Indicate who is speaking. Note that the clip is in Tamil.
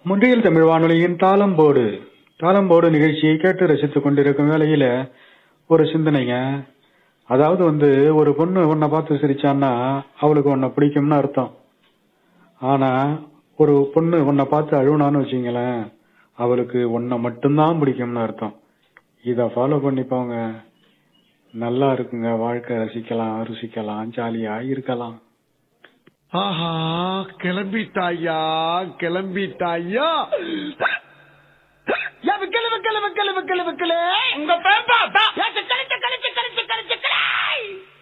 Speaker 1: முன்றியல் தமிழ் வானொலியின் தாளம்போடு தாளம்போடு நிகழ்ச்சியை கேட்டு ரசித்துக் கொண்டிருக்கும் வேளையில ஒரு சிந்தனைங்க அதாவது வந்து ஒரு பொண்ணு உன்னை பார்த்து சிரிச்சான்னா அவளுக்கு உன்னை பிடிக்கும்னு அர்த்தம் ஆனா ஒரு பொண்ணு உன்னை பார்த்து அழுவனான்னு வச்சுங்களேன் அவளுக்கு உன்னை மட்டும்தான் பிடிக்கும்னு அர்த்தம் இத ஃபாலோ பண்ணி போங்க நல்லா இருக்குங்க வாழ்க்கை ரசிக்கலாம் ருசிக்கலாம் ஜாலியா இருக்கலாம்
Speaker 2: ஆஹா கிளம்பிட்டாயா கிளம்பிட்டாயா
Speaker 3: ஏன் விக்கலு விக்கலு விக்கலு விக்கலு விக்கலு
Speaker 4: உங்க பேப்பா
Speaker 3: ஏன் சித்த